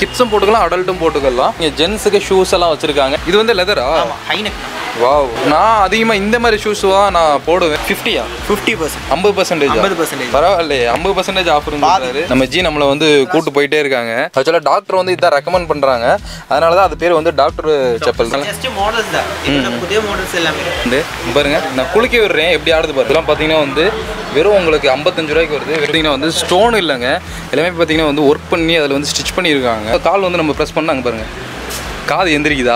கிட்ஸும் போட்டுக்கலாம் அடல்ட்டும் போட்டுக்கலாம் இங்கே ஜென்ஸுக்கு ஷூஸ் எல்லாம் வச்சிருக்காங்க இது வந்து லெதரா ஆமாம் ஹைனெக் வாவ் நான் அதிகமாக இந்த மாதிரி ஷூஸுவா நான் போடுவேன் ஃபிஃப்டியா ஃபிஃப்டி பர்சன்ட் ஐம்பது பர்சன்டேஜ் ஐம்பது பர்சன்டேஜ் பரவாயில்லையே ஐம்பது பர்சன்டேஜ் ஆஃபர் இருந்துருக்காரு நம்ம ஜி நம்மளை வந்து கூட்டு போயிட்டே இருக்காங்க ஆக்சுவலாக டாக்டர் வந்து இதான் ரெக்கமெண்ட் பண்ணுறாங்க அதனால தான் அது பேர் வந்து டாக்டர் செப்பல் ஜஸ்ட் மாடல்ஸ் தான் இப்போ புதிய மாடல்ஸ் எல்லாமே வந்து இங்க பாருங்க நான் குளிக்க விடுறேன் எப்படி ஆடுது பாருங்க இதெல்லாம் பார்த்தீங்கன்னா வந்து வெறும் உங்களுக்கு ஐம்பத்தஞ்சு ரூபாய்க்கு வருது பார்த்தீங்கன்னா வந்து ஸ்டோன் இல்லைங்க எல்லாமே பார்த்தீங்கன்னா வந்து ஒர்க் பண்ணி அதில் வந்து ஸ்டிச் பண்ணியிருக்காங்க கால் வந்து நம்ம ப்ரெஸ் பண்ணாங்க பாருங்க காது எந்திரிக்குதா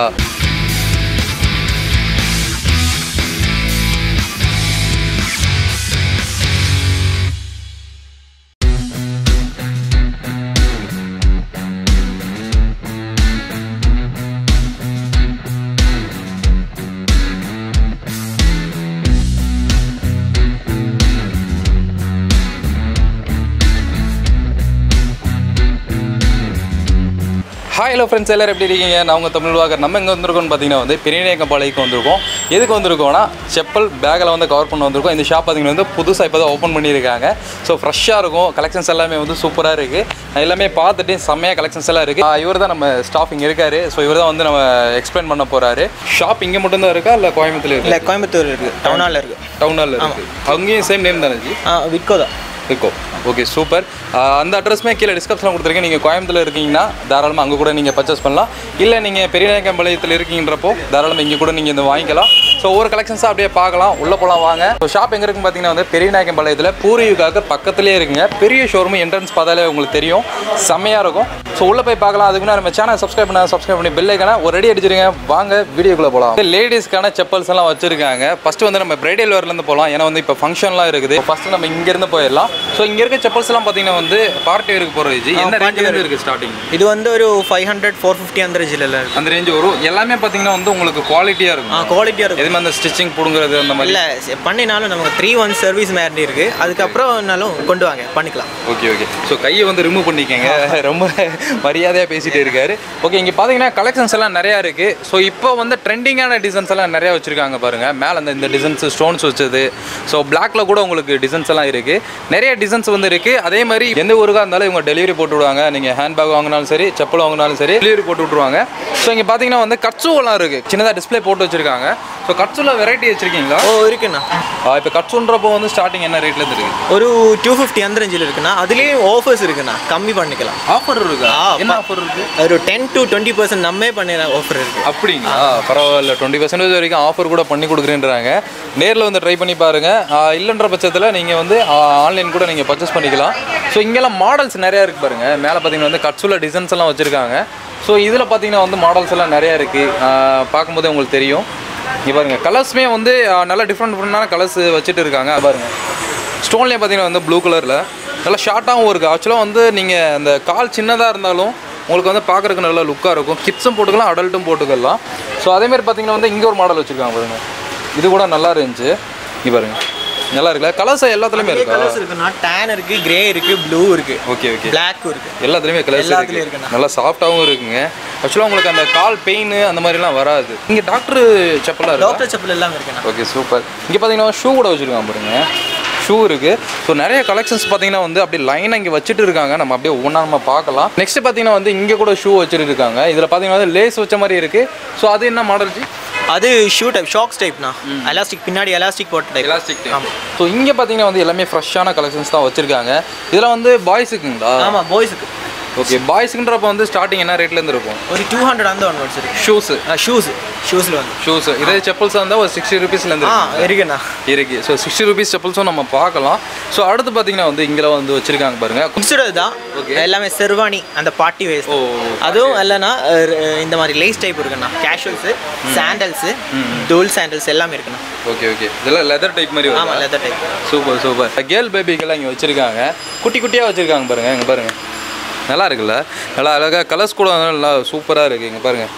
ஹாய் ஹலோ ஃப்ரெண்ட்ஸ் எல்லாரும் எப்படி இருக்கீங்க நான் உங்கள் தமிழ் வாக்கர் நம்ம எங்கே வந்திருக்கோம்னு பார்த்தீங்கன்னா வந்து பெரியநேக்கம்பாளையக்கு வந்திருக்கோம் எதுக்கு வந்திருக்கோம்னா செப்பல் பேக்கில் வந்து கவர் பண்ண வந்திருக்கோம் இந்த ஷாப் பார்த்தீங்கன்னா வந்து புதுசாக இப்போ தான் ஓப்பன் பண்ணியிருக்காங்க ஸோ ஃப்ரெஷ்ஷாக இருக்கும் கலெக்ஷன்ஸ் எல்லாமே வந்து சூப்பராக இருக்குது நான் எல்லாமே பார்த்துட்டு செம்மையாக கலெக்ஷன்ஸ் எல்லாம் இருக்குது இவர் தான் நம்ம ஸ்டாஃப் இங்கே இருக்காரு ஸோ இவர் தான் வந்து நம்ம எக்ஸ்பிளைன் பண்ண போகிறாரு ஷாப் இங்கே மட்டும்தான் இருக்கா இல்லை கோயம்புத்தூர் இல்லை கோயம்புத்தூர் இருக்குது டவுன் ஹாலில் இருக்குது டவுன் ஹாலில் இருக்குது அங்கேயும் சேம் நேம் தானே ஜி ஆ விட்கோ தான் இருக்கோ ஓகே சூப்பர் அந்த அட்ரஸ்மே கீழே டிஸ்கிரிப்ஷனில் கொடுத்துருக்கேன் நீங்கள் கோயம்புத்தூர் இருக்கீங்கன்னா தாராளமாக அங்கே கூட நீங்கள் பர்ச்சேஸ் பண்ணலாம் இல்லை நீங்கள் பெரியநாயக்கம்பாளையத்தில் இருக்கீங்கன்றப்போ தாராளமாக இங்கே கூட நீங்கள் இந்த வாங்கிக்கலாம் ஸோ ஒவ்வொரு கலெக்ஷன்ஸாக அப்படியே பார்க்கலாம் உள்ளே போகலாம் வாங்க ஸோ ஷாப் எங்கே இருக்குன்னு பார்த்தீங்கன்னா வந்து பெரியநாயக்கம்பாளையத்தில் பூர்வீகாக பக்கத்துலேயே இருக்குங்க பெரிய ஷோரூம் என்ட்ரன்ஸ் பார்த்தாலே உங்களுக்கு தெரியும் செம்மையாக இருக்கும் ஸோ உள்ளே போய் பார்க்கலாம் அதுக்கு முன்னாடி நம்ம சேனல் சப்ஸ்கிரைப் பண்ண சப்ஸ்கிரைப் பண்ணி பெல் ஐக்கான ஒரு ரெடி அடிச்சிருங்க வாங்க வீடியோக்குள்ளே போகலாம் லேடிஸ்க்கான செப்பல்ஸ் எல்லாம் வச்சிருக்காங்க ஃபர்ஸ்ட் வந்து நம்ம பிரைடல் வேர்லேருந்து போகலாம் ஏன்னா வந்து இப்போ ஃபங்க்ஷன்லாம் இருக்குது ஃபர்ஸ்ட் நம்ம இங்கேருந்து போயிடலாம் ஸோ இங்கே இருக்க செப்பல்ஸ் எல்லாம் பார்த்தீங்கன்னா வந்து பார்ட்டி வேருக்கு போகிற என்ன ரேஞ்சிலேருந்து இருக்குது ஸ்டார்டிங் இது வந்து ஒரு ஃபைவ் ஹண்ட்ரட் ஃபோர் ஃபிஃப்டி அந்த ரேஞ்சில் இருக்குது அந்த ரேஞ்ச் வரும் எல்லாமே பார்த்தீங்கன்னா வந்து உங்களுக்கு குவாலிட்டியாக ஆ இருக்கும் குவாலிட்டியாக இருக்கும் எதுவுமே அந்த ஸ்டிச்சிங் பிடுங்குறது அந்த மாதிரி இல்லை பண்ணினாலும் நமக்கு த்ரீ ஒன் சர்வீஸ் மேரண்டி இருக்குது அதுக்கப்புறம்னாலும் கொண்டு வாங்க பண்ணிக்கலாம் ஓகே ஓகே ஸோ கையை வந்து ரிமூவ் பண்ணிக்கங்க ரொம்ப மரியாதையாக பேசிட்டு இருக்காரு ஓகே இங்கே பார்த்தீங்கன்னா கலெக்ஷன்ஸ் எல்லாம் நிறையா இருக்குது ஸோ இப்போ வந்து ட்ரெண்டிங்கான டிசைன்ஸ் எல்லாம் நிறையா வச்சுருக்காங்க பாருங்கள் மேலே அந்த இந்த டிசைன்ஸ் ஸ்டோன்ஸ் வச்சது ஸோ பிளாக்ல கூட உங்களுக்கு டிசைன்ஸ் எல்லாம் இருக்குது நிறைய டிசைன்ஸ் வந்து இருக்குது அதே மாதிரி எந்த ஊருக்காக இருந்தாலும் இவங்க டெலிவரி போட்டு விடுவாங்க நீங்கள் ஹேண்ட்பேக் வாங்கினாலும் சரி செப்பல் வாங்கினாலும் சரி டெலிவரி போட்டு விட்ருவாங்க ஸோ இங்கே பார்த்தீங்கன்னா வந்து கட்ஸுவெல்லாம் இருக்குது சின்னதாக டிஸ்ப்ளே போட்டு வச்சுருக்காங்க ஸோ கட்ஸுவில் வெரைட்டி வச்சுருக்கீங்களா ஓ இருக்குண்ணா இப்போ கட்ஸுன்றப்போ வந்து ஸ்டார்டிங் என்ன ரேட்லேருந்து இருக்குது ஒரு டூ ஃபிஃப்டி அந்த ரேஞ்சில் இருக்குண்ணா அதுலேயும் ஆஃபர்ஸ் இருக்குண்ணா கம்மி பண்ணிக்கலாம் ஆஃபர் இருக்கா ஆ, என்ன ப- ஆஃபர் இருக்குது ஒரு டென் டு டுவெண்ட்டி பர்சன்ட் நம்மே பண்ணிடுற ஆஃபர் இருக்குது அப்படிங்களா பரவாயில்ல டுவெண்ட்டி பர்சன்டேஜ் வரைக்கும் ஆஃபர் கூட பண்ணி கொடுக்குறேன்றாங்க நேரில் வந்து ட்ரை பண்ணி பாருங்கள் இல்லைன்ற பட்சத்தில் நீங்கள் வந்து ஆன்லைன் கூட நீங்கள் பர்ச்சேஸ் பண்ணிக்கலாம் ஸோ இங்கெல்லாம் மாடல்ஸ் நிறையா இருக்குது பாருங்கள் மேலே பார்த்தீங்கன்னா வந்து கட்ஸுல டிசைன்ஸ் எல்லாம் வச்சுருக்காங்க ஸோ இதில் பார்த்தீங்கன்னா வந்து மாடல்ஸ் எல்லாம் நிறையா இருக்குது பார்க்கும்போதே உங்களுக்கு தெரியும் இங்கே பாருங்கள் கலர்ஸுமே வந்து ஆ, நல்ல டிஃப்ரெண்ட் டிஃப்ரெண்டான கலர்ஸ் வச்சுட்டு இருக்காங்க பாருங்கள் ஸ்டோன்லேயே பார்த்தீங்கன்னா வந்து ப்ளூ கலரில் நல்லா ஷார்ட்டாகவும் இருக்குது ஆக்சுவலாக வந்து நீங்கள் அந்த கால் சின்னதாக இருந்தாலும் உங்களுக்கு வந்து பார்க்குறதுக்கு நல்ல லுக்காக இருக்கும் கிட்ஸும் போட்டுக்கலாம் அடல்ட்டும் போட்டுக்கலாம் ஸோ அதேமாதிரி பார்த்தீங்கன்னா வந்து இங்கே ஒரு மாடல் வச்சுருக்காங்க பாருங்க இது கூட நல்லா இருந்துச்சு இங்கே பாருங்க நல்லா இருக்குல்ல கலர்ஸ் எல்லாத்துலேயுமே இருக்கா கலர்ஸ் இருக்குண்ணா டேன் இருக்குது கிரே இருக்குது ப்ளூ இருக்குது ஓகே ஓகே பிளாக்கும் இருக்குது எல்லாத்துலேயுமே கலர்ஸ் எல்லாத்துலயும் இருக்கு இருக்குண்ணா. நல்லா சாஃப்டாகவும் இருக்குங்க ஆக்சுவலாக உங்களுக்கு அந்த கால் பெயின் அந்த மாதிரிலாம் வராது இங்கே டாக்டர் செப்பலாக இருக்கா டாக்டர் செப்பல் எல்லாமே இருக்குண்ணா ஓகே சூப்பர் இங்கே பார்த்தீங்கன்னா ஷூ கூட வச்சுருக்காங்க பாருங்க ஷூ இருக்குது ஸோ நிறைய கலெக்ஷன்ஸ் பார்த்தீங்கன்னா வந்து அப்படியே லைனாக இங்கே வச்சுட்டு இருக்காங்க நம்ம அப்படியே ஒன்றா நம்ம பார்க்கலாம் நெக்ஸ்ட் பார்த்தீங்கன்னா வந்து இங்கே கூட ஷூ வச்சுட்டு இருக்காங்க இதில் பார்த்தீங்கன்னா வந்து லேஸ் வச்ச மாதிரி இருக்குது ஸோ அது என்ன மாடல் ஜி அது ஷூ டைப் ஷாக்ஸ் டைப்ண்ணா எலாஸ்டிக் பின்னாடி எலாஸ்டிக் போட்ட டைப் எலாஸ்டிக் ஆமா. ஸோ இங்கே பார்த்தீங்கன்னா வந்து எல்லாமே ஃப்ரெஷ்ஷான கலெக்ஷன்ஸ் தான் வச்சுருக்காங்க இதில் வந்து பாய்ஸுக்குங்களா ஆமாம் பாய்ஸுக்கு ஓகே பாய்ஸுக்குன்றப்ப வந்து ஸ்டார்டிங் என்ன ரேட்லேருந்து இருக்கும் ஒரு டூ ஹண்ட்ரட் அந்த ஒன்வர்ட்ஸ் இருக்கு ஷூஸு ஷூஸ் ஷூஸில் வந்து ஷூஸ் இதே செப்பல்ஸ் இருந்தால் ஒரு சிக்ஸ்டி ருபீஸ்லேருந்து ஆ இருக்குண்ணா இருக்கு ஸோ சிக்ஸ்டி ருபீஸ் செப்பல்ஸும் நம்ம பார்க்கலாம் ஸோ அடுத்து பார்த்தீங்கன்னா வந்து இங்கே வந்து வச்சுருக்காங்க பாருங்க குடிச்சிடுறது தான் எல்லாமே செர்வானி அந்த பார்ட்டி வேஸ் ஓ அதுவும் இல்லைன்னா அஹ், இந்த மாதிரி லேஸ் டைப் இருக்குண்ணா கேஷுவல்ஸு சாண்டல்ஸு டோல் சாண்டல்ஸ் எல்லாமே இருக்குண்ணா ஓகே ஓகே இதெல்லாம் லெதர் டைப் மாதிரி ஆமாம் வரும் leather type super super girl பேபிக்கெல்லாம் இங்கே வச்சுருக்காங்க குட்டி குட்டியாக வச்சுருக்காங்க பாருங்க இங்கே பாருங்க நல்லா இருக்குல்ல நல்லா அழகாக கலர்ஸ் கூட வந்து நல்லா சூப்பராக இருக்குது இங்கே பாருங்க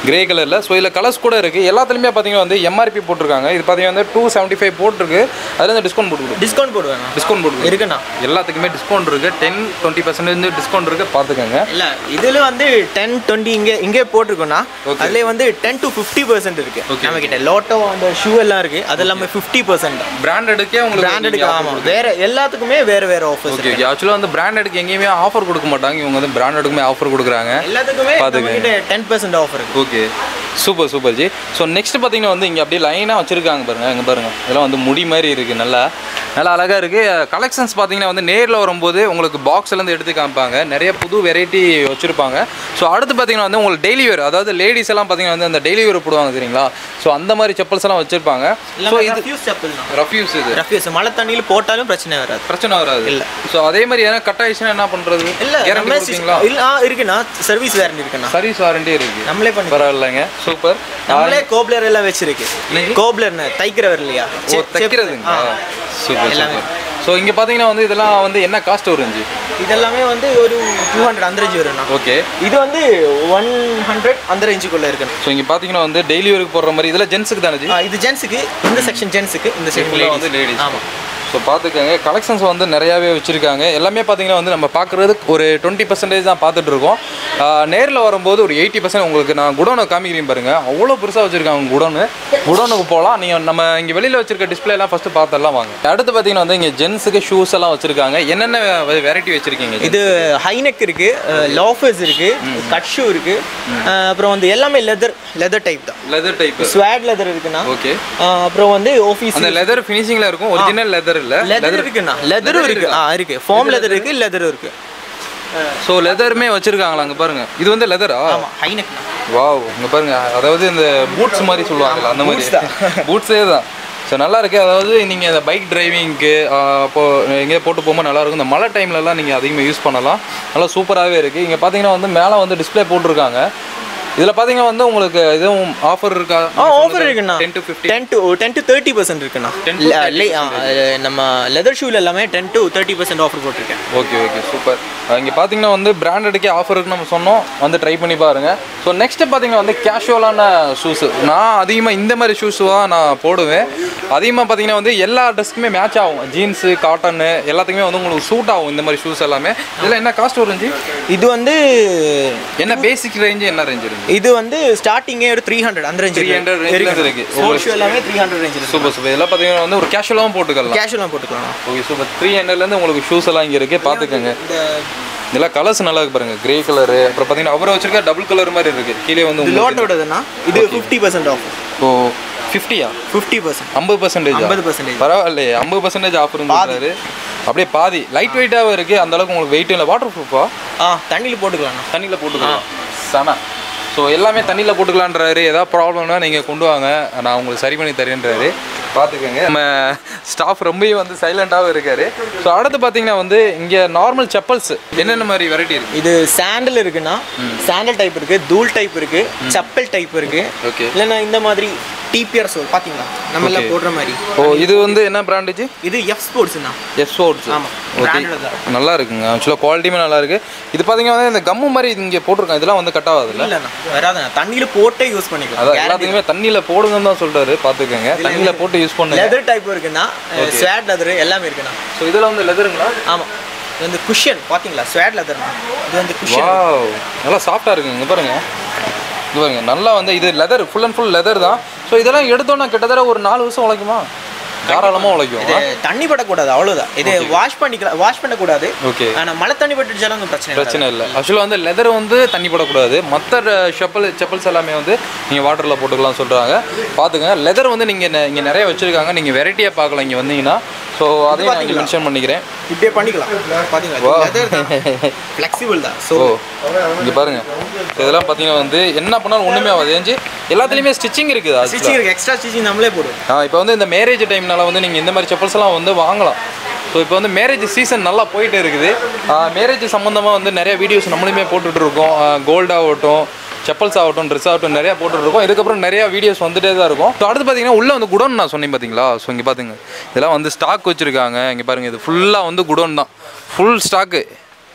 கிரே கலரில் ஸோ இதில் கலர்ஸ் கூட இருக்குது எல்லாத்துலேயுமே பார்த்தீங்கன்னா வந்து எம்ஆர்பி போட்டிருக்காங்க இது பார்த்தீங்கன்னா வந்து டூ செவன்ட்டி ஃபைவ் போட்டிருக்கு அதில் வந்து டிஸ்கவுண்ட் போட்டுருக்கு டிஸ்கவுண்ட் போடுவேண்ணா டிஸ்கவுண்ட் போட்டு இருக்குண்ணா எல்லாத்துக்குமே டிஸ்கவுண்ட் இருக்குது டென் டுவெண்ட்டி பர்சன்டேஜ் டிஸ்கவுண்ட் இருக்குது பார்த்துக்கோங்க இல்ல இதுல வந்து டென் டுவெண்ட்டி இங்கே இங்கே போட்டிருக்கோம்னா Okay. அதுல வந்து டென் டு ஃபிஃப்டி பர்சன்ட் இருக்கு Okay. நம்ம கிட்ட லோட்டோ அந்த ஷூ எல்லாம் இருக்கு அது எல்லாமே ஃபிஃப்டி பர்சன்ட் பிராண்டடுக்கே உங்களுக்கு பிராண்டடுக்கு ஆமா வேற எல்லாத்துக்குமே வேற வேற ஆஃபர்ஸ் ஓகே ஓகே ஆக்சுவலாக வந்து பிராண்டடுக்கு எங்கேயுமே ஆஃபர் கொடுக்க மாட்டாங்க இவங்க வந்து பிராண்டடுக்குமே ஆஃபர் கொடுக்குறாங்க எல்லாத்துக்குமே நம்ம பாத்துக்கங்க. கிட்ட டென் பர்சன்ட் ஆஃபர் இருக்கு okay super super ji so next பார்த்தீங்கன்னா வந்து இங்கே அப்படியே லைனாக வச்சுருக்காங்க பாருங்க இங்கே பாருங்க இதெல்லாம் வந்து முடி மாதிரி இருக்குது நல்லா நல்லா அழகாக இருக்குது கலெக்ஷன்ஸ் பார்த்தீங்கன்னா வந்து நேரில் வரும்போது உங்களுக்கு பாக்ஸ்லேருந்து எடுத்து காமிப்பாங்க நிறைய புது வெரைட்டி வச்சுருப்பாங்க ஸோ அடுத்து பார்த்தீங்கன்னா வந்து உங்களுக்கு டெய்லி வேர் அதாவது லேடிஸ் எல்லாம் பார்த்தீங்கன்னா வந்து அந்த டெய்லி வேர் போடுவாங்க சரிங்களா ஸோ அந்த மாதிரி செப்பல்ஸ் எல்லாம் வச்சுருப்பாங்க ஸோ எல்லாமே இது ரஃப்யூஸ் செப்பல் தான் ரஃப்யூஸ் இது ரஃப்யூஸ் மழை தண்ணியில் போட்டாலும் பிரச்சனை வராது பிரச்சனை வராது இல்ல. ஸோ அதே மாதிரி எதனா கட் ஆயிடுச்சுன்னா என்ன பண்ணுறது இல்ல கேரண்டி நம்ம கொடுப்பீங்களா இல்ல ஆ இருக்குண்ணா சர்வீஸ் வேரண்டி இருக்குண்ணா சர்வீஸ் வாரண்டி இருக்குது நம்மளே பண்ணி பரவாயில்லைங்க சூப்பர் நம்மளே கோப்லர் எல்லாம் வச்சிருக்கு என்னது? கோப்லர்னு தைக்கிறவர் இல்லையா ஓ செ- செப்- தைக்கிறதுங்க ஆ. சூப்பர் எல்லாமே. சூப்பர் ஸோ இங்கே பார்த்தீங்கன்னா வந்து இதெல்லாம் வந்து என்ன காஸ்ட் வருஞ்சு இதெல்லாமே வந்து ஒரு டூ ஹண்ட்ரட் அந்த ரேஞ்ச் வரும்ண்ணா ஓகே இது வந்து ஒன் ஹண்ட்ரட் அந்த ரேஞ்சுக்குள்ள இருக்குண்ணா ஸோ இங்கே பார்த்தீங்கன்னா வந்து டெய்லி ஒர்க் போடுற மாதிரி இதில் ஜென்ஸுக்கு தானே ஆ, இது ஜென்ஸுக்கு இந்த செக்ஷன் ஜென்ஸுக்கு இந்த செக்ஷன் ஃபுல்லாக வந்து லேடிஸ் ஆமா ஸோ பார்த்துக்கோங்க கலெக்ஷன்ஸ் வந்து நிறையாவே வச்சுருக்காங்க எல்லாமே பார்த்தீங்கன்னா வந்து நம்ம பார்க்குறது ஒரு டுவெண்ட்டி பர்சன்டேஜ் தான் பார்த்துட்டு இருக்கோம் நேரில் வரும்போது ஒரு எயிட்டி பர்சன்ட் உங்களுக்கு நான் குடோனை காமிக்கிறேன் பாருங்க அவ்வளோ பெருசாக வச்சுருக்காங்க குடோனு குடோனுக்கு போகலாம் நீங்கள் நம்ம இங்கே வெளியில் வச்சிருக்க டிஸ்பிளே எல்லாம் ஃபஸ்ட்டு பார்த்தெல்லாம் வாங்க அடுத்து பார்த்தீங்கன்னா வந்து இங்கே ஜென்ஸுக்கு ஷூஸ் எல்லாம் வச்சுருக்காங்க என்னென்ன வெரைட்டி வச்சுருக்கீங்க இது ஹைனெக் இருக்கு லாஃபர்ஸ் இருக்கு கட் ஷூ இருக்கு அஹ், அப்புறம் வந்து எல்லாமே லெதர் லெதர் டைப் தான் லெதர் டைப் ஸ்வாட் லெதர் இருக்குண்ணா ஓகே அஹ், அப்புறம் வந்து ஆஃபீஸ் அந்த லெதர் ஃபினிஷிங்கில் இருக்கும் ஒரிஜினல் லெதர் இல்லை லெதர் இருக்குண்ணா லெதரும் இருக்கு ஆ இருக்கு ஃபோம் லெதர் இருக்கு லெதரும் இருக்கு ஸோ லெதருமே வச்சுருக்காங்களா அங்கே பாருங்க இது வந்து லெதரா ஆமா ஹைனெக்ண்ணா வாவ் இங்க பாருங்க அதாவது இந்த பூட்ஸ் மாதிரி சொல்லுவாங்கல்ல அந்த மாதிரி Boots தான். பூட்ஸே தான் ஸோ நல்லா இருக்கு அதாவது நீங்கள் இந்த பைக் டிரைவிங்க்கு அப்போ எங்கேயோ போட்டு போகும்போது நல்லா இருக்கும் இந்த மழை டைம்லலாம் நீங்கள் அதிகமாக யூஸ் பண்ணலாம் நல்லா சூப்பராகவே இருக்குது இங்கே பார்த்தீங்கன்னா வந்து மேலே வந்து டிஸ்ப்ளே போட்டிருக்காங்க இதில் பார்த்தீங்கன்னா வந்து உங்களுக்கு எதுவும் ஆஃபர் இருக்கா ஆ ஆஃபர் இருக்குண்ணா ten to fifty ten to ten to thirty percent இருக்குண்ணா 10 to ல- லே- ஆ, அஹ், நம்ம லெதர் ஷூல எல்லாமே ten to thirty percent offer போட்டிருக்கேன் ஓகே ஓகே சூப்பர் இங்கே பார்த்தீங்கன்னா வந்து பிராண்டடுக்கே ஆஃபர் இருக்குன்னு நம்ம சொன்னோம் வந்து ட்ரை பண்ணி பாருங்க ஸோ நெக்ஸ்ட் பார்த்தீங்கன்னா வந்து கேஷுவலான ஷூஸ் நான் அதிகமாக இந்த மாதிரி ஷூஸுவாக நான் போடுவேன் அதிகமாக பார்த்தீங்கன்னா வந்து எல்லா ட்ரெஸ்க்குமே மேட்ச் ஆகும் ஜீன்ஸு காட்டனு எல்லாத்துக்குமே வந்து உங்களுக்கு சூட் ஆகும் இந்த மாதிரி ஷூஸ் எல்லாமே இதில் என்ன காஸ்ட் வருஞ்சு இது வந்து என்ன பேசிக் ரேஞ்சு என்ன ரேஞ்ச் இருக்கு இது வந்து ஸ்டார்டிங்கே ஒரு த்ரீ ஹண்ட்ரட் அந்த ரேஞ்ச் 300 range ல இருந்து இருக்கு. ஸ்போர்ட்ஸ் ஷூ எல்லாமே த்ரீ ஹண்ட்ரட் ரேஞ்ச் இருக்கு சூப்பர் சூப்பர் இதெல்லாம் பார்த்தீங்கன்னா வந்து ஒரு கேஷுவலாகவும் போட்டுக்கலாம் கேஷுவலாக போட்டுக்கலாம் ஓகே சூப்பர் த்ரீ ஹண்ட்ரட்லேருந்து உங்களுக்கு ஷூஸ் எல்லாம் இங்கே இருக்குது பார்த்துக்கோங்க இந்த இதெல்லாம் கலர்ஸ் நல்லா இருக்கு பாருங்க கிரே கலரு அப்புறம் பார்த்தீங்கன்னா அவரை வச்சிருக்க டபுள் கலர் மாதிரி இருக்கு கீழே வந்து இது உங்களுக்கு லோட்டோடதுன்னா இது ஃபிஃப்டி பர்சன்ட் ஆஃப் ஓ ஃபிஃப்டியா ஃபிஃப்டி பர்சன்ட் ஐம்பது பர்சன்டேஜ் 50% பரவாயில்லையே ஐம்பது பர்சன்டேஜ் ஆஃபர் இருந்துருக்காரு அப்படியே பாதி லைட் வெயிட்டாகவும் இருக்கு அந்த அளவுக்கு உங்களுக்கு வெயிட்டும் இல்லை வாட்டர் ப்ரூஃபா ஆ தண்ணியில் போட்டுக்கலாம்ண்ணா தண்ணியில் போட்டுக்கலாம் சனா ஸோ எல்லாமே தண்ணியில் போட்டுக்கலான்றாரு ஏதாவது ப்ராப்ளம்னா நீங்கள் கொண்டு வாங்க நான் உங்களுக்கு சரி பண்ணி தரேன்றாரு பார்த்துக்கோங்க நம்ம ஸ்டாஃப் ரொம்பவே வந்து சைலண்ட்டாகவும் இருக்காரு ஸோ அடுத்து பார்த்தீங்கன்னா வந்து இங்கே நார்மல் செப்பல்ஸ் என்னென்ன மாதிரி வெரைட்டி இருக்கு இது சாண்டல் இருக்குன்னா சாண்டல் டைப் இருக்கு தூள் டைப் இருக்கு செப்பல் டைப் இருக்கு ஓகே இல்லைன்னா இந்த மாதிரி டிபிஆர் சோல் பாத்தீங்களா நம்ம எல்லாம் Okay. போடுற மாதிரி ஓ இது வந்து என்ன பிராண்டுச்சு இது எஃப் ஸ்போர்ட்ஸ்ண்ணா எஸ் ஃபோர்ட்ஸ் ஆமா. ஓகே Branded தான். நல்லா இருக்குங்க ஆக்சுவலாக குவாலிட்டியுமே நல்லா இருக்கு இது பார்த்தீங்கன்னா வந்து இந்த கம்மு மாதிரி இங்கே போட்டிருக்காங்க இதெல்லாம் வந்து கட் ஆகாதுல்ல இல்லைண்ணா வராதுண்ணா தண்ணியில் போட்டே யூஸ் பண்ணிக்கலாம் அதான் எல்லாத்துக்குமே தண்ணியில் போடுங்கன்னு தான் சொல்றாரு பார்த்துக்கோங்க தண்ணியில் போட்டு யூஸ் பண்ணுங்க லெதர் டைப் இருக்குன்னா ஸ்வேட் லெதர் எல்லாமே இருக்குண்ணா ஸோ இதில் வந்து லெதருங்களா ஆமா இது வந்து குஷன் பாத்தீங்களா ஸ்வேட் லெதர்ண்ணா இது வந்து குஷன் வாவ் நல்லா சாஃப்டாக இருக்குங்க இங்கே பாருங்க இங்க பாருங்க நல்லா வந்து இது leather full and full leather தான் ஸோ இதெல்லாம் எடுத்தோன்னா கிட்டத்தட்ட ஒரு நாலு வருஷம் உழைக்குமா தாராளமாக உழைக்கும் இது தண்ணி படக்கூடாது அவ்வளவுதான் இது வாஷ் பண்ணிக்கலாம் வாஷ் பண்ணக்கூடாது ஓகே ஆனா மழை தண்ணி பட்டுச்சாலும் ஒன்றும் பிரச்சனை இல்லை பிரச்சனை இல்லை ஆக்சுவலாக வந்து லெதர் வந்து தண்ணி போடக்கூடாது மற்ற செப்பல் செப்பல்ஸ் எல்லாமே வந்து நீங்கள் வாட்டரில் போட்டுக்கலாம் சொல்கிறாங்க பார்த்துங்க லெதர் வந்து நீங்கள் இங்கே நிறைய வச்சுருக்காங்க நீங்கள் வெரைட்டியாக பார்க்கலாம் இங்கே வந்தீங்கன்னா ஸோ அதையும் நான் மென்ஷன் பண்ணிக்கிறேன் இப்படியே பண்ணிக்கலாம் பாத்தீங்களா லெதர் தான் ஃப்ளெக்சிபிள் தான் ஸோ ஓ இங்கே பாருங்க இதெல்லாம் பார்த்தீங்கன்னா வந்து என்ன பண்ணாலும் ஒன்றுமே ஆகாது ஏஞ்சி எல்லாத்துலேயுமே ஸ்டிச்சிங் இருக்குது actually. ஸ்டிச்சிங் இருக்கு எக்ஸ்ட்ரா ஸ்டிச்சிங் நம்மளே போடுவோம் ஆ இப்போ வந்து இந்த மேரேஜ் டைம்னால வந்து நீங்கள் இந்த மாதிரி செப்பல்ஸ் எல்லாம் வந்து வாங்கலாம் ஸோ இப்போ வந்து மேரேஜ் சீசன் நல்லா போயிட்டு இருக்குது மேரேஜ் சம்மந்தமாக வந்து நிறைய வீடியோஸ் நம்மளுமே போட்டுட்டு இருக்கோம் கோல்ட் ஆகட்டும் செப்பல்ஸ் ஆகட்டும் ட்ரெஸ் ஆகட்டும் நிறையா போட்டுட்டு இருக்கோம் இதுக்கப்புறம் நிறையா வீடியோஸ் வந்துட்டே தான் இருக்கும் ஸோ அடுத்து பார்த்தீங்கன்னா உள்ளே வந்து குடோன் நான் சொன்னேன் பார்த்தீங்களா ஸோ இங்கே பார்த்துங்க இதெல்லாம் வந்து ஸ்டாக் வச்சுருக்காங்க இங்கே பாருங்கள் இது ஃபுல்லாக வந்து குடோன் தான் ஃபுல் ஸ்டாக்கு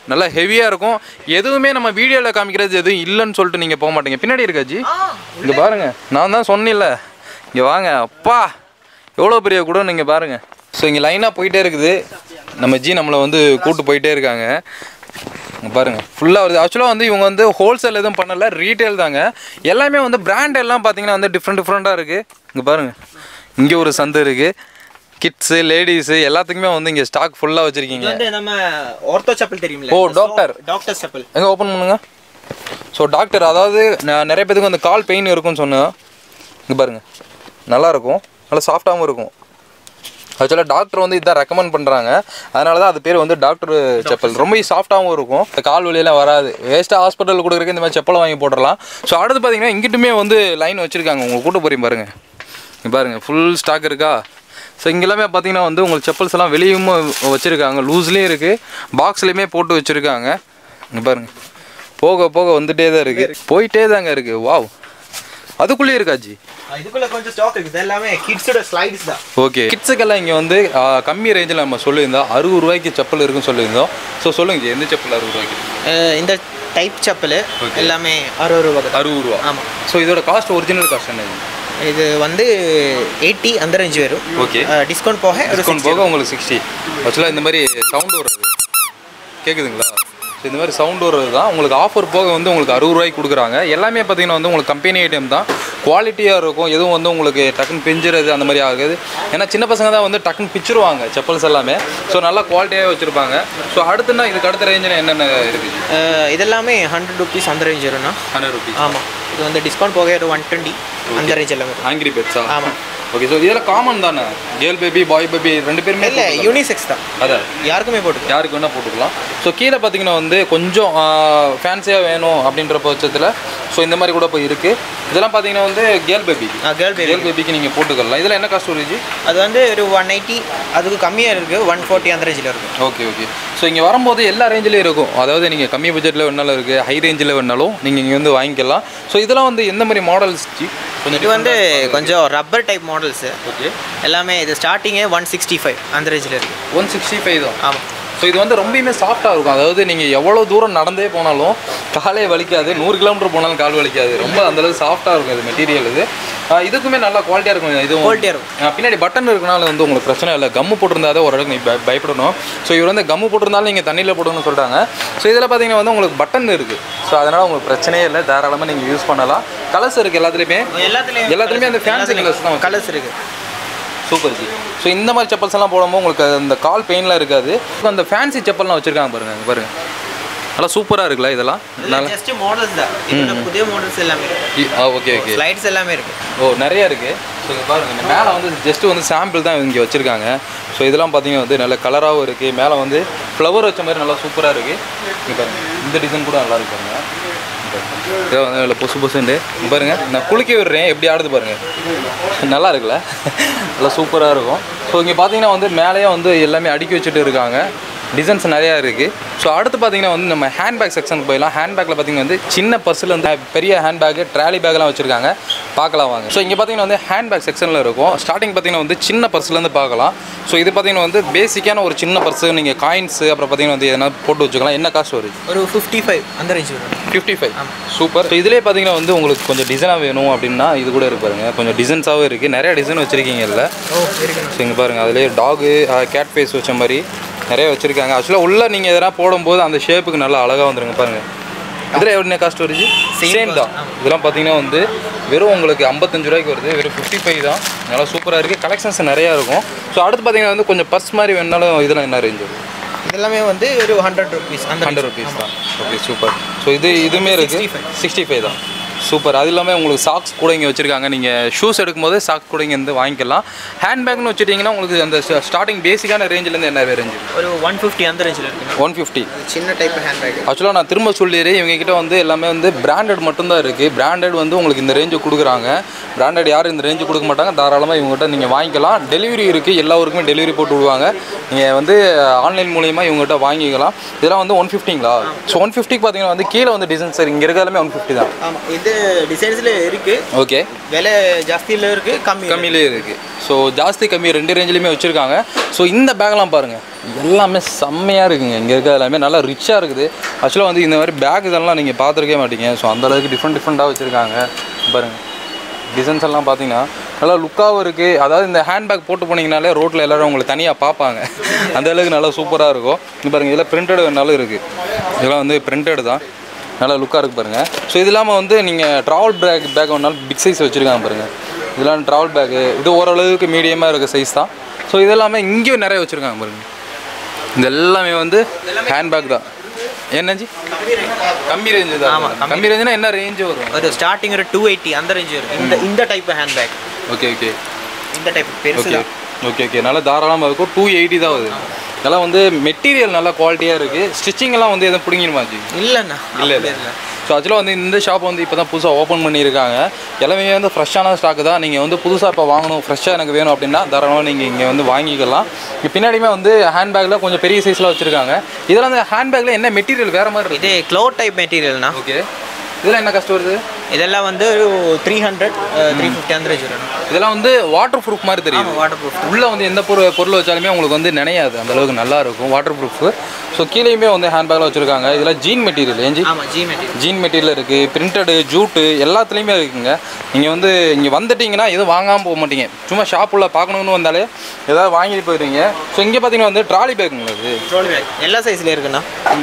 நல்லா ஹெவியாக இருக்கும் எதுவுமே நம்ம வீடியோவில் காமிக்கிறது எதுவும் இல்லைன்னு சொல்லிட்டு நீங்கள் போக மாட்டீங்க பின்னாடி இருக்காஜி இங்கே பாருங்க நான் தான் சொன்னேன்ல இங்கே வாங்க அப்பா எவ்வளோ பெரிய கூட நீங்கள் பாருங்க ஸோ இங்கே லைனாக போயிட்டே இருக்குது நம்ம ஜி நம்மளை வந்து கூட்டு போயிட்டே இருக்காங்க இங்க பாருங்க ஃபுல்லாக வருது ஆக்சுவலாக வந்து இவங்க வந்து ஹோல்சேல் எதுவும் பண்ணல ரீட்டைல் தாங்க எல்லாமே வந்து பிராண்ட் எல்லாம் பார்த்தீங்கன்னா வந்து டிஃப்ரெண்ட் டிஃப்ரெண்ட்டாக இருக்குது இங்கே பாருங்க இங்கே ஒரு சந்தை இருக்குது கிட்ஸு லேடிஸு எல்லாத்துக்குமே வந்து இங்கே ஸ்டாக் ஃபுல்லாக இது வச்சுருக்கீங்க வந்து நம்ம ஆர்த்தோ செப்பல் தெரியுமில்ல ஓ, டாக்டர். டாக்டர் செப்பல் எங்கே ஓப்பன் பண்ணுங்க ஸோ டாக்டர் அதாவது ந- நிறைய பேத்துக்கு வந்து கால் பெயின் இருக்கும்னு சொன்னேன் இங்கே பாருங்க நல்லா இருக்கும் நல்லா சாஃப்டாகவும் இருக்கும் ஆக்சுவலாக டாக்டர் வந்து இதான் ரெக்கமெண்ட் பண்ணுறாங்க அதனால தான் அது பேர் வந்து டாக்டர் செப்பல் ரொம்ப சாஃப்டாகவும் இருக்கும் இந்த கால் வலியெல்லாம் வராது வேஸ்ட்டாக ஹாஸ்பிட்டல் கொடுக்குறதுக்கு இந்த மாதிரி செப்பலை வாங்கி போட்டுடலாம் ஸோ அடுத்து பார்த்தீங்கன்னா இங்கிட்டுமே வந்து லைன் வச்சுருக்காங்க உங்கள் கூட்ட போறீங்க பாருங்க இங்க பாருங்க ஃபுல் ஸ்டாக் இருக்கா ஸோ இங்கெல்லாமே பார்த்தீங்கன்னா வந்து உங்களுக்கு செப்பல்ஸ் எல்லாம் வெளியும் வச்சுருக்காங்க லூஸ்லேயும் இருக்குது பாக்ஸ்லேயுமே போட்டு வச்சுருக்காங்க இங்கே பாருங்க போக போக வந்துட்டே தான் இருக்குது போயிட்டே தாங்க இருக்குது வாவ் அதுக்குள்ளேயே இருக்காஜி இதுக்குள்ள கொஞ்சம் ஸ்டாக் இருக்குது எல்லாமே கிட்ஸோட ஸ்லைட்ஸ் தான் ஓகே கிட்ஸுக்கெல்லாம் இங்கே வந்து ஆ, கம்மி ரேஞ்சில் நம்ம சொல்லியிருந்தோம் அறுபது ரூபாய்க்கு செப்பல் இருக்குன்னு சொல்லியிருந்தோம் ஸோ சொல்லுங்க ஜி, எந்த செப்பல் அறுபது ரூபாய்க்கு அஹ் இந்த டைப் செப்பல் எல்லாமே அறுபது ரூபா தான் அறுபது ரூபா ஆமாம் ஸோ இதோட காஸ்ட் ஒரிஜினல் காஸ்ட் என்ன இது வந்து எயிட்டி அந்த ரேஞ்ச் வரும் ஓகே டிஸ்கவுண்ட் போக ஒரு டிஸ்கவுண்ட் போக உங்களுக்கு சிக்ஸ்டி ஆக்சுவலாக இந்த மாதிரி சவுண்ட் வருது கேட்குதுங்களா ஸோ இந்த மாதிரி சவுண்ட் வருது தான் உங்களுக்கு ஆஃபர் போக வந்து உங்களுக்கு அறுபது ரூபாய்க்கு கொடுக்குறாங்க எல்லாமே பார்த்தீங்கன்னா வந்து உங்களுக்கு கம்பெனி ஐட்டம் தான் குவாலிட்டியாக இருக்கும் எதுவும் வந்து உங்களுக்கு டக்குன்னு பிஞ்சுறது அந்த மாதிரி ஆகுது ஏன்னா சின்ன பசங்க தான் வந்து டக்குன்னு பிச்சிருவாங்க செப்பல்ஸ் எல்லாமே ஸோ நல்லா குவாலிட்டியாகவே வச்சுருப்பாங்க ஸோ அடுத்துன்னா இதுக்கு அடுத்த ரேஞ்சில் என்னென்ன இருக்குது அஹ் இதெல்லாமே ஹண்ட்ரட் ருபீஸ் அந்த ரேஞ்ச் வரும்ண்ணா ஹண்ட்ரட் ருபீஸ் ஆமாம் இது வந்து டிஸ்கவுண்ட் போக ஒரு ஒன் டுவெண்ட்டி அந்த ரேஞ்ச் எல்லாமே வரும் ஆங்கிரி பெட்ஸா ஆமாம் ஓகே ஸோ இதெல்லாம் காமன் தானே கேர்ள் பேபி பாய் பேபி ரெண்டு பேருமே இல்லை போட்டுக்கலாம். யூனிசெக்ஸ் தான் அதான் யாருக்குமே போட்டுக்கலாம் யாருக்கு வேணால் போட்டுக்கலாம் ஸோ கீழே பார்த்தீங்கன்னா வந்து கொஞ்சம் ஃபேன்சியாக வேணும் அப்படின்ற பட்சத்தில் ஸோ இந்த மாதிரி கூட போய் இருக்குது இதெல்லாம் பார்த்தீங்கன்னா வந்து கேர்ள் பேபிக்கு கேர்ள் பேபி கேர்ள் பேபிக்கு நீங்கள் போட்டுக்கலாம் இதில் என்ன காஸ்ட் வருது அது வந்து ஒரு ஒன் எயிட்டி அதுக்கு கம்மியாக இருக்குது ஒன் ஃபோர்ட்டி அந்த ரேஞ்சில் இருக்கும் ஓகே ஓகே ஸோ இங்கே வரும்போது எல்லா ரேஞ்சிலையும் இருக்கும் அதாவது நீங்கள் கம்மி பட்ஜெட்டில் வேணாலும் இருக்குது ஹை ரேஞ்சில் வேணாலும் நீங்கள் இங்கே வந்து வாங்கிக்கலாம் ஸோ இதெல்லாம் வந்து எந்த மாதிரி மாடல்ஸ் கொஞ்சம் இது வந்து கொஞ்சம் ரப்பர் டைப் மாடல்ஸு ஓகே எல்லாமே இது ஸ்டார்டிங்கே ஒன் சிக்ஸ்டி ஃபைவ் அந்த ரேஞ்சில் இருக்குது ஒன் சிக்ஸ்டி ஃபைவ் தான் ஆமாம் ஸோ இது வந்து ரொம்பவுமே சாஃப்டாக இருக்கும் அதாவது நீங்கள் எவ்வளோ தூரம் நடந்தே போனாலும் காலே வலிக்காது நூறு கிலோமீட்டர் போனாலும் கால் வலிக்காது ரொம்ப அந்தளவு சாஃப்டாக இருக்கும் இது மெட்டீரியல் இது ஆஹ் இதுக்குமே நல்லா குவாலிட்டியாக இருக்கும் இதுவும் Quality-ஆ இருக்கும். ஆஹ் பின்னாடி பட்டன் இருக்கனால வந்து உங்களுக்கு பிரச்சனை இல்லை கம்மு போட்டிருந்தாதான் ஓரளவுக்கு நீ பய- பயப்படணும் ஸோ இவர் வந்து கம்மு போட்டிருந்தாலும் நீங்கள் தண்ணியில் போடணும்னு சொல்கிறாங்க ஸோ இதில் பார்த்தீங்கன்னா வந்து உங்களுக்கு பட்டன் இருக்குது ஸோ அதனால் உங்களுக்கு பிரச்சனையே இல்லை தாராளமாக நீங்கள் யூஸ் பண்ணலாம் கலர்ஸ் இருக்குது எல்லாத்துலேயுமே எல்லாத்துலேயும் எல்லாத்துலேயுமே அந்த ஃபேன்சி கலர்ஸ் தான் கலர்ஸ் இருக்குது சூப்பர் ஜி ஸோ இந்த மாதிரி செப்பல்ஸ் எல்லாம் போடும்போது உங்களுக்கு அந்த கால் பெயின்லாம் இருக்காது இப்போ அந்த ஃபேன்சி செப்பல்லாம் வச்சுருக்காங்க பாருங்க இங்க பாருங்க நல்லா சூப்பராக இருக்குல்ல இதெல்லாம் நல்லா ஜஸ்ட் மாடல்ஸ் தான் இதோட புதிய மாடல்ஸ் எல்லாமே ஓகே ஓகே ஸ்லைட்ஸ் எல்லாமே இருக்குது ஓ நிறைய இருக்குது ஸோ இங்க பாருங்க இந்த மேலே வந்து ஜஸ்ட் வந்து சாம்பிள் தான் இங்கே வச்சுருக்காங்க ஸோ இதெல்லாம் பார்த்தீங்கன்னா வந்து நல்ல கலராகவும் இருக்குது மேலே வந்து ஃப்ளவர் வச்ச மாதிரி நல்லா சூப்பராக இருக்குது இங்கே பாருங்க இந்த டிசைன் கூட நல்லா இருக்கு பாருங்க இங்க பாருங்க. இதோ வந்து நல்ல பொசு பொசுண்டு இங்க பாருங்க நான் குளிக்க விடுறேன் எப்படி ஆடுது பாருங்க நல்லா இருக்குல்ல நல்லா சூப்பராக இருக்கும் ஸோ இங்கே பார்த்தீங்கன்னா வந்து மேலேயே வந்து எல்லாமே அடுக்கி வச்சுட்டு இருக்காங்க டிசைன்ஸ் நிறையா இருக்குது ஸோ அடுத்து பார்த்தீங்கன்னா வந்து நம்ம ஹேண்ட்பேக் செக்ஷனுக்கு போயிடலாம் ஹேண்ட்பேக்கில் பார்த்தீங்கன்னா வந்து சின்ன பர்ஸில் வந்து பெரிய ஹேண்ட்பேக்கு ட்ராலி பேக்லாம் வச்சுருக்காங்க பார்க்கலாம் வாங்க ஸோ இங்கே பார்த்தீங்கன்னா வந்து ஹேண்ட்பேக் செக்ஷனில் இருக்கும் ஸ்டார்டிங் பார்த்தீங்கன்னா வந்து சின்ன பர்ஸ்லேருந்து பார்க்கலாம் ஸோ இது பார்த்தீங்கன்னா வந்து பேசிக்கான ஒரு சின்ன பர்ஸு நீங்கள் காயின்ஸு அப்புறம் பார்த்தீங்கன்னா வந்து எதனா போட்டு வச்சுக்கலாம் என்ன காசு வருது ஒரு ஃபிஃப்டி ஃபைவ் அந்த ரேஞ்ச் வரும் ஃபிஃப்டி ஃபைவ் சூப்பர் ஸோ இதிலே பார்த்தீங்கன்னா வந்து உங்களுக்கு கொஞ்சம் டிசைனாக வேணும் அப்படின்னா இது கூட இருக்கு பாருங்க கொஞ்சம் டிசைன்ஸாகவும் இருக்குது நிறைய டிசைன் வச்சுருக்கீங்கல்ல ஓ இருக்குண்ணா ஸோ இங்கே பாருங்கள் அதிலே டாகு கேட் ஃபேஸ் வச்ச மாதிரி நிறைய வச்சுருக்காங்க ஆக்சுவலாக உள்ளே நீங்கள் எதனா போடும்போது அந்த ஷேப்புக்கு நல்லா அழகாக வந்துருங்க பாருங்கள் இதில் என்ன காஸ்ட் வருது Same சேம் தான் cost, ஆமா. இதெல்லாம் பார்த்தீங்கன்னா வந்து வெறும் உங்களுக்கு ஐம்பத்தஞ்சு ரூபாய்க்கு வருது வெறும் ஃபிஃப்டி ஃபைவ் தான் நல்லா சூப்பராக இருக்குது கலெக்ஷன்ஸ் நிறையா இருக்கும் ஸோ அடுத்து பார்த்தீங்கன்னா வந்து கொஞ்சம் பர்ஸ் மாதிரி வேணாலும் இதெல்லாம் என்ன ரேஞ்ச் வரும் இதெல்லாமே வந்து ஒரு ஹண்ட்ரட் ருபீஸ் அந்த ஹண்ட்ரட் ருபீஸ் தான் ஓகே சூப்பர் ஸோ இது இதுவுமே இருக்குது சிக்ஸ்டி ஃபைவ் தான் சூப்பர் அது இல்லாமல் உங்களுக்கு சாக்ஸ் கூட இங்கே வச்சுருக்காங்க நீங்கள் ஷூஸ் எடுக்கும்போது சாக்ஸ் கூட இங்கே இருந்து வாங்கிக்கலாம் ஹேண்ட்பேக்னு வச்சுட்டிங்கன்னா உங்களுக்கு அந்த ஸ்டார்டிங் பேசிக்கான ரேஞ்சிலேருந்து என்ன ரேஞ்சு ஒரு ஒன் ஃபிஃப்டி அந்த ரேஞ்சில் இருக்குண்ணா ஒன் ஃபிஃப்டி சின்ன டைப் ஹேண்ட் பேக் ஆக்சுவலாக நான் திரும்ப சொல்லிடுறேன் இவங்க கிட்ட வந்து எல்லாமே வந்து பிராண்டட் மட்டும்தான் இருக்குது பிராண்டட் வந்து உங்களுக்கு இந்த ரேஞ்சு கொடுக்குறாங்க பிராண்டட் யாரும் இந்த ரேஞ்சு கொடுக்க மாட்டாங்க தாராளமாக இவங்ககிட்ட நீங்கள் வாங்கிக்கலாம் டெலிவரி இருக்குது எல்லா ஊருக்குமே டெலிவரி போட்டு விடுவாங்க நீங்கள் வந்து ஆன்லைன் மூலியமா இவங்ககிட்ட வாங்கிக்கலாம் இதெல்லாம் வந்து ஒன் ஃபிஃப்டிங்களா ஸோ ஒன் ஃபிஃப்டிக்கு பார்த்தீங்கன்னா வந்து கீழே வந்து டிசைன் சார் இங்கே இருக்கிறதுமே ஒன் ஃபிஃப்டி தான் ஆமாம் இது டிசைன்ஸில் இருக்குது ஓகே விலை ஜாஸ்தியில் இருக்குது கம்மி கம்மியிலே இருக்குது ஸோ ஜாஸ்தி கம்மி ரெண்டு ரேஞ்சிலையுமே வச்சுருக்காங்க ஸோ இந்த பேக்லாம் பாருங்கள் எல்லாமே செம்மையாக இருக்குங்க இங்கே இருக்க எல்லாமே நல்லா ரிச்சாக இருக்குது ஆக்சுவலாக வந்து இந்த மாதிரி பேக் இதெல்லாம் நீங்கள் பார்த்துருக்கவே மாட்டீங்க ஸோ அந்தளவுக்கு டிஃப்ரெண்ட் டிஃப்ரெண்ட்டாக வச்சுருக்காங்க பாருங்கள் டிசைன்ஸ் எல்லாம் பார்த்தீங்கன்னா நல்லா லுக்காகவும் இருக்குது அதாவது இந்த ஹேண்ட்பேக் போட்டு போனீங்கனாலே ரோட்டில் எல்லோரும் உங்களை தனியாக பார்ப்பாங்க அந்த அளவுக்கு நல்லா சூப்பராக இருக்கும் இங்க பாருங்கள் இதில் பிரிண்டட் வேணாலும் இருக்குது இதெல்லாம் வந்து பிரிண்டட் தான் நல்லா லுக்காக இருக்குது பாருங்கள் ஸோ இது இல்லாமல் வந்து நீங்கள் ட்ராவல் பேக் பேக் வேணாலும் பிக் சைஸ் வச்சுருக்காங்க பாருங்கள் இதெல்லாம் ட்ராவல் பேக்கு இது ஓரளவுக்கு மீடியமாக இருக்க சைஸ் தான் ஸோ இது எல்லாமே இங்கேயும் நிறைய வச்சுருக்காங்க பாருங்கள் இது எல்லாமே வந்து ஹேண்ட்பேக் தான் என்னஞ்சி கம்மி ரேஞ்சு தான் ஆமா, கம்மி கம்மி ரேஞ்சுனா என்ன ரேஞ்சு வரும் ஒரு ஸ்டார்டிங் ஒரு டூ எயிட்டி அந்த ரேஞ்ச் இருக்குது இந்த இந்த டைப் ஹேண்ட்பேக் ஓகே ஓகே இந்த டைப் பெருசு ஓகே தான் ஓகே ஓகே நல்லா தாராளமாக இருக்கும் டூ எயிட்டி தான் வருது இதெல்லாம் வந்து மெட்டீரியல் நல்லா குவாலிட்டியாக இருக்குது ஸ்டிச்சிங் எல்லாம் வந்து எதுவும் பிடிங்கிருமாச்சு இல்லைண்ணா இல்லை இல்லை ஸோ ஆக்சுவலாக வந்து இந்த ஷாப் வந்து இப்போ தான் புதுசாக ஓப்பன் பண்ணியிருக்காங்க எல்லாமே வந்து ஃப்ரெஷ்ஷான ஸ்டாக்கு தான் நீங்கள் வந்து புதுசாக இப்போ வாங்கணும் ஃப்ரெஷ்ஷாக எனக்கு வேணும் அப்படின்னா தாராளமாக நீங்கள் இங்கே வந்து வாங்கிக்கலாம் இங்கே பின்னாடியுமே வந்து ஹேண்ட்பேக்கில் கொஞ்சம் பெரிய சைஸில் வச்சுருக்காங்க இதெல்லாம் அந்த ஹேண்ட்பேக்கில் என்ன மெட்டீரியல் வேறு மாதிரி இருக்கு இது க்ளோத் டைப் மெட்டீரியல்னா ஓகே இதெல்லாம் என்ன கஷ்டம் வருது இதெல்லாம் வந்து ஒரு த்ரீ ஹண்ட்ரட் த்ரீ ஃபிஃப்டி அந்த ரேஞ்ச் வரும் இதெல்லாம் வந்து வாட்டர் ப்ரூஃப் மாதிரி தெரியும் வாட்டர் ப்ரூஃப் உள்ளே வந்து எந்த பொருள் பொருள் வச்சாலுமே உங்களுக்கு வந்து நினையாது அந்த அளவுக்கு நல்லா இருக்கும் வாட்டர் ப்ரூஃப் ஸோ கீழேயுமே வந்து ஹேண்ட்பேக்கில் வச்சுருக்காங்க இதெல்லாம் ஜீன் மெட்டீரியல் ஏஞ்சி ஆமாம் ஜி மெட்டீரியல் ஜீன் மெட்டீரியல் இருக்குது பிரிண்டடு ஜூட்டு எல்லாத்துலேயுமே இருக்குங்க நீங்கள் வந்து இங்கே வந்துட்டீங்கன்னா எதுவும் வாங்காமல் போக மாட்டீங்க சும்மா ஷாப்புள்ள பார்க்கணுன்னு வந்தாலே ஏதாவது வாங்கிட்டு போயிடுவீங்க ஸோ இங்கே பார்த்தீங்கன்னா வந்து ட்ராலி பேக்குங்களா இது ட்ரோலி பேக் எல்லா சைஸ்லேயும் இருக்குண்ணா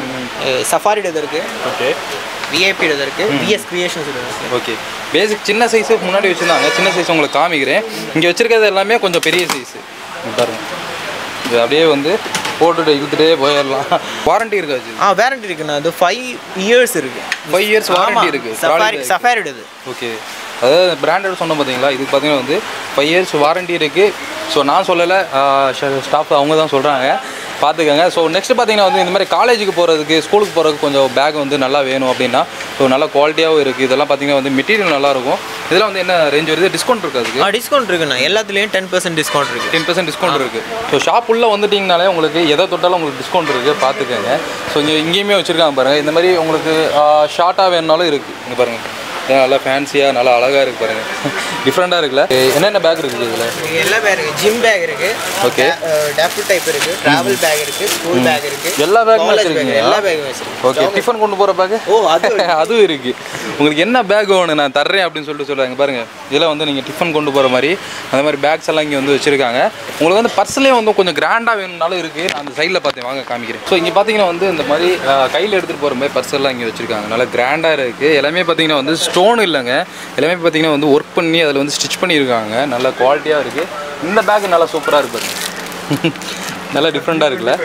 சஃபாரிடு இது இருக்குது ஓகே விஐபி இது இருக்குது விஎஸ் கிரியேஷன்ஸ் இது இருக்குது ஓகே பேசிக் சின்ன சைஸு முன்னாடி வச்சுருந்தாங்க சின்ன சைஸ் உங்களுக்கு காமிக்கிறேன் இங்கே வச்சுருக்கிறது எல்லாமே கொஞ்சம் பெரிய சைஸு பாருங்க இது அப்படியே வந்து போட்டுட்டு இழுத்துட்டே போயிடலாம் வாரண்டி இருக்காச்சு ஆ வேரண்டி இருக்குண்ணா அது ஃபைவ் இயர்ஸ் இருக்குது ஃபைவ் இயர்ஸ் வாரண்டி இருக்குது சஃபாரி சஃபாரிடு இது ஓகே அதாவது பிராண்டட் சொன்ன பார்த்தீங்களா இதுக்கு பார்த்தீங்கன்னா வந்து ஃபைவ் இயர்ஸ் வாரண்டி இருக்குது ஸோ நான் சொல்லலை ஸ்டாஃப் அவங்க தான் சொல்கிறாங்க பார்த்துக்கோங்க ஸோ நெக்ஸ்ட் பார்த்தீங்கன்னா வந்து இந்த மாதிரி காலேஜுக்கு போகிறதுக்கு ஸ்கூலுக்கு போகிறதுக்கு கொஞ்சம் பேக் வந்து நல்லா வேணும் அப்படின்னா ஸோ நல்லா குவாலிட்டியாகவும் இருக்குது இதெல்லாம் பார்த்தீங்கன்னா வந்து மெட்டீரியல் நல்லாயிருக்கும் இதெல்லாம் வந்து என்ன ரேஞ்ச் வருது டிஸ்கவுண்ட் இருக்குது அதுக்கு ஆ டிஸ்கவுண்ட் இருக்குண்ணா எல்லாத்துலேயும் டென் பர்சன்ட் டிஸ்கவுண்ட் இருக்குது டென் பர்சன்ட் டிஸ்கவுண்ட் இருக்குது ஸோ ஷாப் உள்ளே வந்துட்டிங்கனாலே உங்களுக்கு எதை தொட்டாலும் உங்களுக்கு டிஸ்கவுண்ட் இருக்குது பார்த்துக்கோங்க ஸோ இங்கே இங்கேயுமே வச்சுருக்காங்க பாருங்கள் இந்த மாதிரி உங்களுக்கு ஷார்ட்டாக வேணுனாலும் இருக்குது இங்கே பாருங்கள் இது நல்லா ஃபேன்சியாக நல்லா அழகாக இருக்குது பாருங்கள் டிஃப்ரெண்ட்டாக இருக்குல்ல என்னென்ன பேக் இருக்குது இதில் எல்லா பேக் இருக்குது ஜிம் பேக் இருக்குது Okay. டேப்பிள் டைப் இருக்குது ட்ராவல் பேக் இருக்குது ஸ்கூல் பேக் இருக்குது எல்லா பேக்குமே காலேஜ் பேக் வச்சுருக்கீங்க எல்லா பேக்கும் வச்சிருக்கேன் ஓகே டிஃபன் கொண்டு போகிற பேக்கு ஓ அது அதுவும் இருக்குது உங்களுக்கு என்ன பேக் வேணும் நான் தர்றேன் அப்படின்னு சொல்லிட்டு சொல்கிறாங்க பாருங்கள் இதில் வந்து நீங்கள் டிஃபன் கொண்டு போகிற மாதிரி அந்த மாதிரி பேக்ஸ் எல்லாம் இங்கே வந்து வச்சுருக்காங்க உங்களுக்கு வந்து பர்ஸ்லேயே வந்து கொஞ்சம் கிராண்டாக வேணும்னாலும் இருக்குது நான் அந்த சைடில் பார்த்தேன் வாங்க காமிக்கிறேன் ஸோ இங்கே பார்த்தீங்கன்னா வந்து இந்த மாதிரி கையில் எடுத்துகிட்டு போகிற மாதிரி பர்ஸ் எல்லாம் இங்கே வச்சுருக்காங்க நல்லா கிராண்டாக இருக்குது எல்லாமே பார்த்தீங்கன்னா வந்து ஸ்டோன் இல்லைங்க எல்லாமே பார்த்தீங்கன்னா வந்து ஒர்க் பண்ணி அதில் வந்து ஸ்டிச் பண்ணியிருக்காங்க நல்ல குவாலிட்டியாக இருக்குது இந்த பேக் நல்லா சூப்பராக இருக்கு பாருங்க நல்லா டிஃப்ரெண்ட்டாக இருக்குல்ல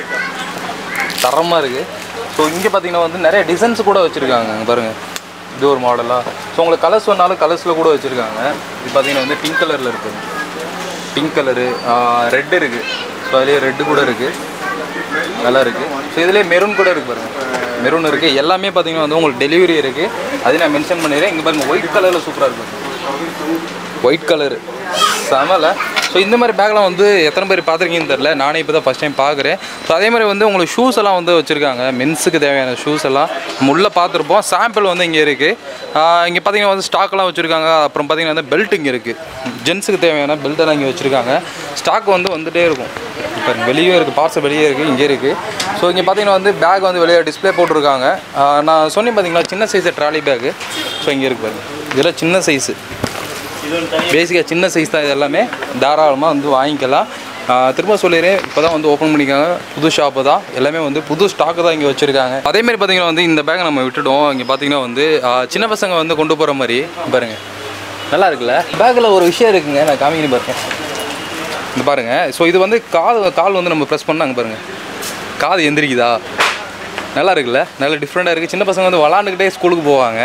தரமாக இருக்குது ஸோ இங்கே பார்த்தீங்கன்னா வந்து நிறைய டிசைன்ஸ் கூட வச்சுருக்காங்க இங்க பாருங்க இது ஒரு மாடலாக ஸோ உங்களுக்கு கலர்ஸ் வேணாலும் கலர்ஸில் கூட வச்சுருக்காங்க இது பார்த்தீங்கன்னா வந்து பிங்க் கலரில் இருக்குது பிங்க் கலரு ரெட் இருக்குது ஸோ அதுலேயே ரெட்டு கூட இருக்குது நல்லா இருக்குது ஸோ இதுலேயே மெரூன் கூட இருக்குது பாருங்க மெரூன் இருக்குது எல்லாமே பார்த்தீங்கன்னா வந்து உங்களுக்கு டெலிவரி இருக்குது அதையும் நான் மென்ஷன் பண்ணிடுறேன் இங்கே பாருங்க ஒயிட் கலரில் சூப்பராக இருக்குது ஒயிட் கலரு செமல ஸோ இந்த மாதிரி பேக்லாம் வந்து எத்தனை பேர் பார்த்துருக்கீங்கன்னு தெரில நானே இப்போ தான் ஃபஸ்ட் டைம் பார்க்குறேன் ஸோ அதே மாதிரி வந்து உங்களுக்கு ஷூஸ் எல்லாம் வந்து வச்சுருக்காங்க மென்ஸுக்கு தேவையான ஷூஸ் எல்லாம் நம்ம உள்ளே பார்த்துருப்போம் சாம்பிள் வந்து இங்கே இருக்குது இங்கே பார்த்தீங்கன்னா வந்து ஸ்டாக்லாம் வச்சுருக்காங்க அப்புறம் பார்த்தீங்கன்னா வந்து பெல்ட் இங்கே இருக்குது ஜென்ஸுக்கு தேவையான பெல்ட் எல்லாம் இங்கே வச்சுருக்காங்க ஸ்டாக் வந்து வந்துகிட்டே இருக்கும் இப்போ வெளியே இருக்குது பார்சல் வெளியே இருக்குது இங்கே இருக்குது ஸோ இங்கே பார்த்தீங்கன்னா வந்து பேக் வந்து வெளியே டிஸ்ப்ளே போட்டிருக்காங்க ஆஹ் நான் சொன்னேன் பார்த்தீங்களா சின்ன சைஸு ட்ராலி பேக்கு ஸோ இங்கே இருக்கு பாருங்க இதெல்லாம் சின்ன சைஸு பேசிக்காக சின்ன சைஸ் தான் இது எல்லாமே தாராளமாக வந்து வாங்கிக்கலாம் ஆஹ் திரும்ப சொல்லிடுறேன் இப்போ தான் வந்து ஓப்பன் பண்ணிக்காங்க புது ஷாப்பு தான் எல்லாமே வந்து புது ஸ்டாக்கு தான் இங்கே வச்சுருக்காங்க அதேமாதிரி பார்த்தீங்கன்னா வந்து இந்த பேக்கை நம்ம விட்டுட்டோம் இங்கே பார்த்தீங்கன்னா வந்து ஆஹ் சின்ன பசங்க வந்து கொண்டு போகிற மாதிரி பாருங்க நல்லா இருக்குல்ல பேக்கில் ஒரு விஷயம் இருக்குங்க நான் காமிக்கிறேன் பாருங்க இந்த பாருங்க ஸோ இது வந்து கால் கால் வந்து நம்ம ப்ரெஸ் பண்ணாங்க பாருங்க காது எந்திரிக்குதா நல்லா இருக்குல்ல நல்ல டிஃப்ரெண்ட்டாக இருக்குது சின்ன பசங்க வந்து விளாண்டுக்கிட்டே ஸ்கூலுக்கு போவாங்க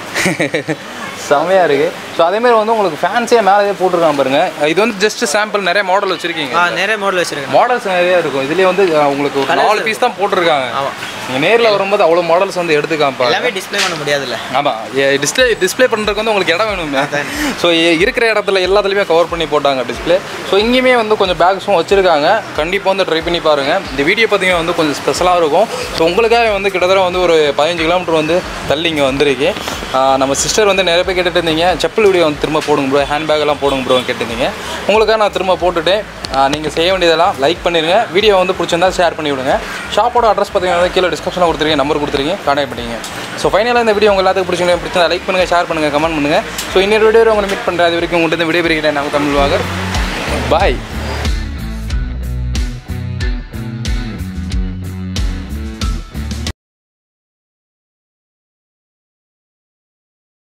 செமையாக இருக்குது ஸோ அதேமாதிரி வந்து உங்களுக்கு ஃபேன்சியாக மேலேயே போட்டிருக்காங்க பாருங்க இது வந்து ஜஸ்ட் சாம்பிள் நிறைய மாடல் வச்சுருக்கீங்க ஆ நிறைய மாடல் வச்சிருக்கேன் மாடல்ஸ் நிறைய இருக்கும் இதுலேயே வந்து அஹ், உங்களுக்கு ஒரு நாலு பீஸ் தான் போட்டிருக்காங்க ஆமாம் நீங்கள் நேரில் வரும்போது அவ்வளோ மாடல்ஸ் வந்து எடுத்து காமிப்பாங்க எல்லாமே டிஸ்ப்ளே பண்ண முடியாதுல்ல ஆமாம் டிஸ்ப்ளே டிஸ்ப்ளே பண்ணுறதுக்கு வந்து உங்களுக்கு இடம் வேணுமே ஸோ இருக்கிற இடத்துல எல்லாத்துலேயுமே கவர் பண்ணி போட்டாங்க டிஸ்ப்ளே ஸோ இங்கேயுமே வந்து கொஞ்சம் பேக்ஸும் வச்சுருக்காங்க கண்டிப்பாக வந்து ட்ரை பண்ணி பாருங்கள் இந்த வீடியோ பார்த்தீங்கன்னா வந்து கொஞ்சம் ஸ்பெஷலாக இருக்கும் ஸோ உங்களுக்காக வந்து கிட்டத்தட்ட வந்து ஒரு பதினஞ்சு கிலோமீட்டர் வந்து தள்ளி இங்கே வந்திருக்கு ஆஹ் நம்ம சிஸ்டர் வந்து நிறைய பேர் கேட்டுட்டு இருந்தீங்க செப்பல் வீடியோ வந்து திரும்ப போடுங்க ப்ரோ ஹேண்ட்பேக்கெல்லாம் போடுங்க ப்ரோ கேட்டிருந்தீங்க உங்களுக்காக நான் திரும்ப போட்டுட்டேன் நீங்கள் செய்ய வேண்டியதெல்லாம் லைக் பண்ணிடுங்க வீடியோ வந்து பிடிச்சிருந்தா ஷேர் பண்ணி விடுங்க ஷாப்போட அட்ரஸ் பார்த்தீங்கன்னா கீழே டிஸ்கிரிப்ஷனில் கொடுத்துருக்கீங்க நம்பர் கொடுத்துருக்கீங்க கான்டாக்ட் பண்ணிங்க ஸோ ஃபைனலாக இந்த வீடியோ உங்கள் எல்லாத்துக்கும் பிடிச்சிங்க பிடிச்சிருந்தா லைக் பண்ணுங்கள் ஷேர் பண்ணுங்கள் கமெண்ட் பண்ணுங்கள் ஸோ இன்னொரு வீடியோ உங்களை மீட் பண்ணுறது வரைக்கும் உங்கள்கிட்ட இந்த வீடியோ பிரிக்கிறேன் நாங்கள் தமிழ் வாகர் பாய்